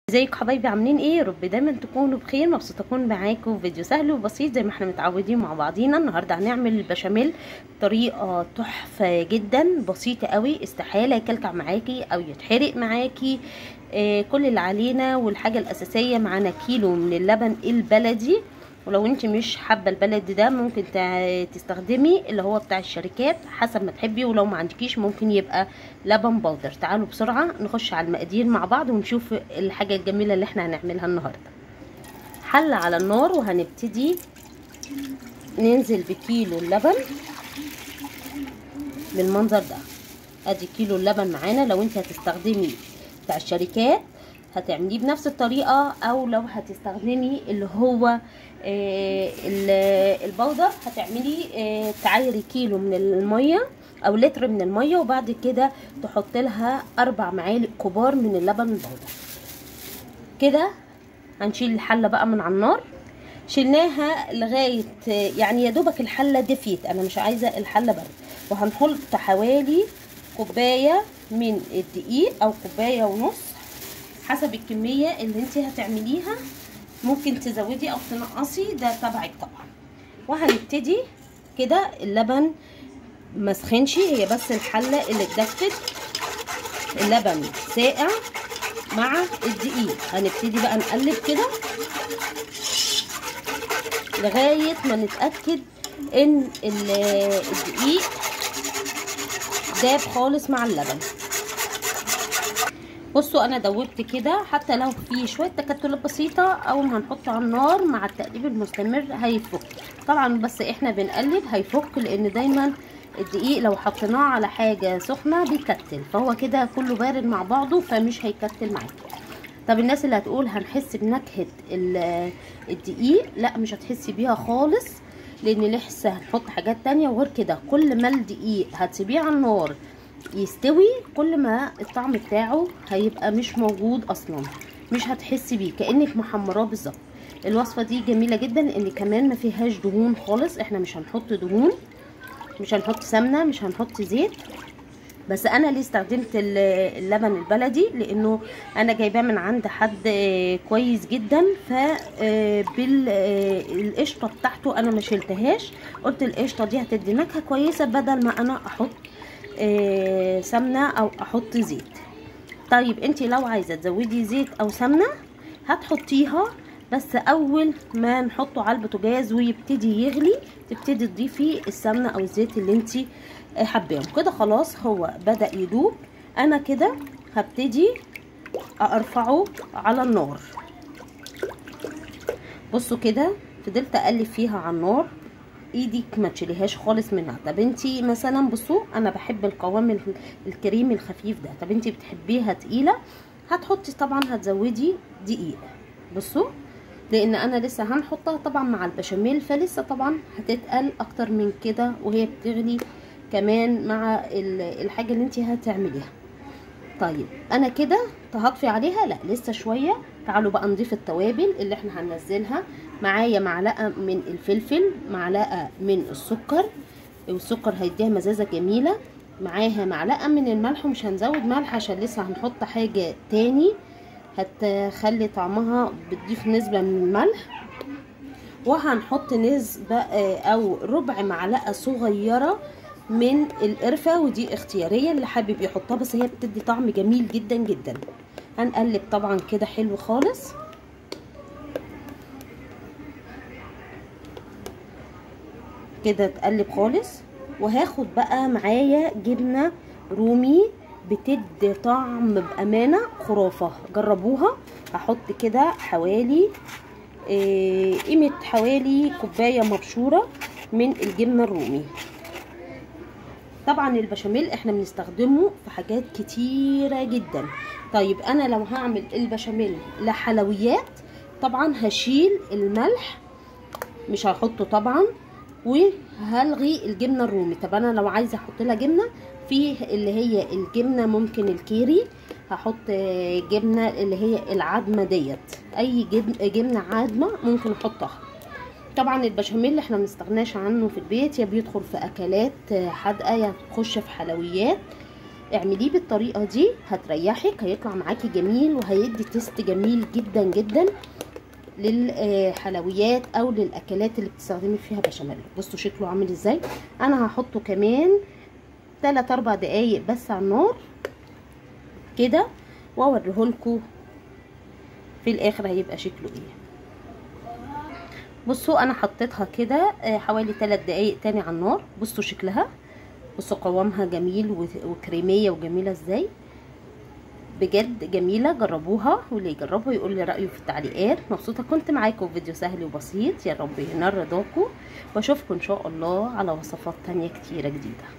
ازيكم حبايبي عاملين ايه يا رب دايما تكونوا بخير مبسوطه اكون معاكم فيديو سهل وبسيط زي ما احنا متعودين مع بعضينا النهارده هنعمل البشاميل بطريقه تحفه جدا بسيطه قوي استحاله يكلكع معاكي او يتحرق معاكي آه كل اللي علينا والحاجه الاساسيه معانا كيلو من اللبن البلدي ولو انت مش حابه البلد ده ممكن تستخدمي اللي هو بتاع الشركات حسب ما تحبي ولو ما عندكيش ممكن يبقى لبن بودر تعالوا بسرعه نخش على المقادير مع بعض ونشوف الحاجه الجميله اللي احنا هنعملها النهارده حله على النار وهنبتدي ننزل بكيلو اللبن بالمنظر ده ادي كيلو اللبن معانا لو انت هتستخدمي بتاع الشركات هتعمليه بنفس الطريقه او لو هتستخدمي اللي هو آه البودر هتعملي آه تعايري كيلو من الميه او لتر من الميه وبعد كده تحط لها اربع معالق كبار من اللبن البودر كده هنشيل الحله بقى من على النار شلناها لغايه يعني يا دوبك الحله دفيت انا مش عايزه الحله برد وهنحط حوالي كوبايه من الدقيق او كوبايه ونص حسب الكميه اللي انت هتعمليها ممكن تزودي او تنقصي ده تبعك طبعا وهنبتدي كده اللبن ما سخنش هي بس الحله اللي اتدفت اللبن ساقع مع الدقيق هنبتدي بقى نقلب كده لغايه ما نتاكد ان الدقيق داب خالص مع اللبن بصوا انا دوبت كده حتى لو في شويه تكتلات بسيطه اول ما هنحطه على النار مع التقليب المستمر هيفك طبعا بس احنا بنقلب هيفك لان دايما الدقيق لو حطيناه على حاجه سخنه بيكتل فهو كده كله بارد مع بعضه فمش هيكتل معاكي طب الناس اللي هتقول هنحس بنكهه الدقيق لا مش هتحسي بيها خالص لان لسه هنحط حاجات تانية وغير كده كل ما الدقيق هتسيبيه على النار يستوي كل ما الطعم بتاعه هيبقى مش موجود اصلا مش هتحسي بيه كانك محمراه بالظبط الوصفه دي جميله جدا ان كمان ما فيهاش دهون خالص احنا مش هنحط دهون مش هنحط سمنه مش هنحط زيت بس انا ليه استخدمت اللبن البلدي لانه انا جايباه من عند حد كويس جدا ف بالقشطه بتاعته انا ما شلتهاش قلت القشطه دي هتدي نكهه كويسه بدل ما انا احط آه سمنه او احط زيت طيب انت لو عايزه تزودي زيت او سمنه هتحطيها بس اول ما نحطه على البوتاجاز ويبتدي يغلي تبتدي تضيفي السمنه او الزيت اللي انت حباهم كده خلاص هو بدا يدوب انا كده هبتدي ارفعه على النار بصوا كده فضلت اقلب فيها على النار ايدك ما تشيليهاش خالص منها طب انتي مثلا بصوا انا بحب القوام الكريمي الخفيف ده طب انتي بتحبيها تقيله هتحطي طبعا هتزودي دقيق بصوا لان انا لسه هنحطها طبعا مع البشاميل فلسه طبعا هتتقل اكتر من كده وهي بتغلي كمان مع الحاجه اللي انتي هتعمليها طيب انا كده هطفي عليها لا لسه شويه تعالوا بقى نضيف التوابل اللي احنا هننزلها معايا معلقه من الفلفل معلقه من السكر والسكر هيديها مزازه جميله معاها معلقه من الملح ومش هنزود ملح عشان لسه هنحط حاجه تاني هتخلي طعمها بتضيف نسبه من الملح وهنحط نسبه او ربع معلقه صغيره من القرفه ودي اختياريه اللي حابب يحطها بس هي بتدي طعم جميل جدا جدا هنقلب طبعا كده حلو خالص كده تقلب خالص وهاخد بقى معايا جبنه رومي بتدي طعم بامانه خرافه جربوها هحط كده حوالي قيمه إيه حوالي كوبايه مبشوره من الجبنه الرومي طبعا البشاميل احنا بنستخدمه في حاجات كتيره جدا طيب انا لو هعمل البشاميل لحلويات طبعا هشيل الملح مش هحطه طبعا وهلغي الجبنه الرومي طب انا لو عايزه احط لها جبنه في اللي هي الجبنه ممكن الكيري هحط جبنه اللي هي العدمه ديت اي جبنه عدمه ممكن احطها طبعا البشاميل احنا منستغناش عنه في البيت يا بيدخل في اكلات حادقه يا تخش في حلويات اعمليه بالطريقه دي هتريحك هيطلع معاكي جميل وهيدي تيست جميل جدا جدا للحلويات او للاكلات اللي بتستخدمي فيها بشاميل بصوا شكله عامل ازاي انا هحطه كمان 3 4 دقايق بس على النار كده واوريهولكوا في الاخر هيبقى شكله ايه بصوا انا حطيتها كده حوالي 3 دقايق تاني على النار بصوا شكلها بصوا قوامها جميل وكريميه وجميله ازاي بجد جميلة جربوها واللي يجربها يقول لي رأيه في التعليقات مبسوطة كنت معاكم في فيديو سهل وبسيط يا رب ينال رضاكم واشوفكم ان شاء الله على وصفات تانية كتيرة جديدة